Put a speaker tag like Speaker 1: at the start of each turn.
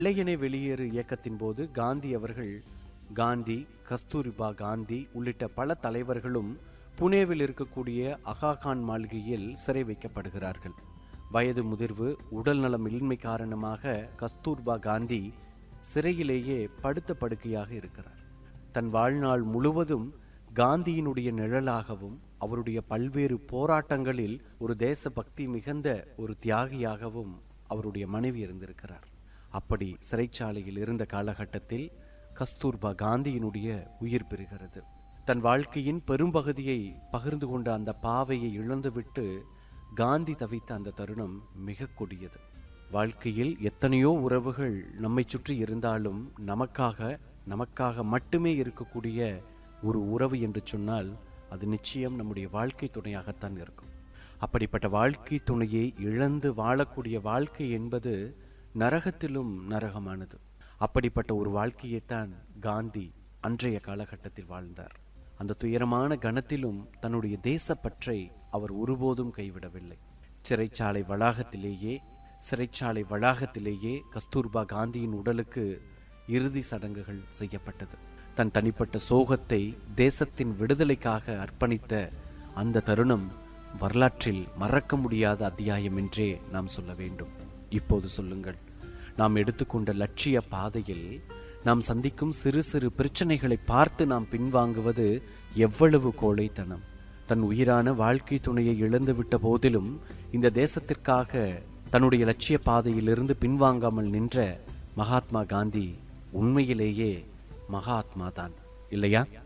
Speaker 1: இளையனே வெளியேறு இயக்கத்தின் போது காந்தி அவர்கள் காந்தி கஸ்தூரிபா காந்தி உள்ளிட்ட பல தலைவர்களும் புனேவில் இருக்கக்கூடிய அகாகான் மாளிகையில் சிறை வைக்கப்படுகிறார்கள் வயது முதிர்வு உடல்நலம் இன்மை காரணமாக கஸ்தூர்பா காந்தி சிறையிலேயே படுத்த படுக்கையாக இருக்கிறார் தன் வாழ்நாள் முழுவதும் காந்தியினுடைய நிழலாகவும் அவருடைய பல்வேறு போராட்டங்களில் ஒரு தேசபக்தி மிகுந்த ஒரு தியாகியாகவும் அவருடைய மனைவி இருந்திருக்கிறார் அப்படி சிறைச்சாலையில் இருந்த காலகட்டத்தில் கஸ்தூர்பா காந்தியினுடைய உயிர் பெறுகிறது தன் வாழ்க்கையின் பெரும்பகுதியை பகிர்ந்து கொண்ட அந்த பாவையை இழந்துவிட்டு காந்தி தவித்த அந்த தருணம் மிக கொடியது வாழ்க்கையில் எத்தனையோ உறவுகள் நம்மை சுற்றி இருந்தாலும் நமக்காக நமக்காக மட்டுமே இருக்கக்கூடிய ஒரு உறவு என்று சொன்னால் அது நிச்சயம் நம்முடைய வாழ்க்கை துணையாகத்தான் இருக்கும் அப்படிப்பட்ட வாழ்க்கை துணையை இழந்து வாழக்கூடிய வாழ்க்கை என்பது நரகத்திலும் நரகமானது அப்படிப்பட்ட ஒரு வாழ்க்கையைத்தான் காந்தி அன்றைய காலகட்டத்தில் வாழ்ந்தார் அந்த துயரமான கணத்திலும் தன்னுடைய தேசப்பற்றை அவர் ஒருபோதும் கைவிடவில்லை சிறைச்சாலை வளாகத்திலேயே சிறைச்சாலை வளாகத்திலேயே கஸ்தூர்பா காந்தியின் உடலுக்கு இறுதி சடங்குகள் செய்யப்பட்டது தன் தனிப்பட்ட சோகத்தை தேசத்தின் விடுதலைக்காக அர்ப்பணித்த அந்த தருணம் வரலாற்றில் மறக்க முடியாத அத்தியாயம் என்றே நாம் சொல்ல வேண்டும் இப்போது சொல்லுங்கள் நாம் எடுத்துக்கொண்ட லட்சிய பாதையில் நாம் சந்திக்கும் சிறு சிறு பிரச்சனைகளை பார்த்து நாம் பின்வாங்குவது எவ்வளவு கோழைத்தனம் தன் உயிரான வாழ்க்கை துணையை இழந்துவிட்ட போதிலும் இந்த தேசத்திற்காக தன்னுடைய லட்சிய பாதையிலிருந்து பின்வாங்காமல் நின்ற மகாத்மா காந்தி உண்மையிலேயே மகாத்மா தான் இல்லையா